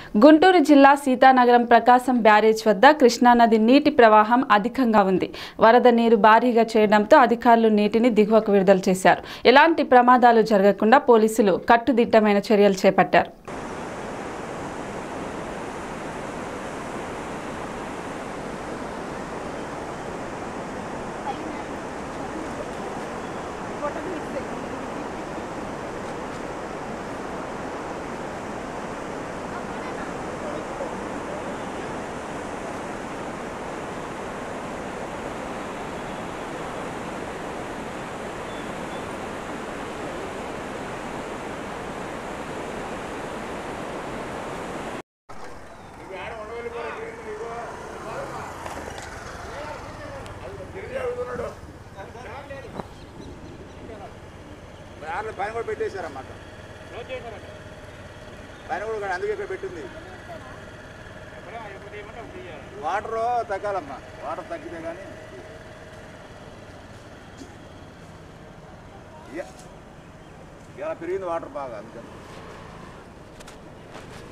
గుంటూరు జిల్లా సీతానగరం ప్రకాశం బ్యారేజ్ వద్ద కృష్ణానది నీటి ప్రవాహం అధికంగా ఉంది వరద నీరు భారీగా చేయడంతో అధికారులు నీటిని దిగువకు విడుదల చేశారు ఎలాంటి ప్రమాదాలు జరగకుండా పోలీసులు కట్టుదిట్టమైన చర్యలు చేపట్టారు దాంట్లో పైన కూడా పెట్టేశారన్నమాట పైన కూడా ఇక్కడ అందుకే ఇక్కడ పెట్టింది వాటర్ తగ్గాలమ్మా వాటర్ తగ్గితే కానీ ఇలా పెరిగింది వాటర్ బాగా అందుకని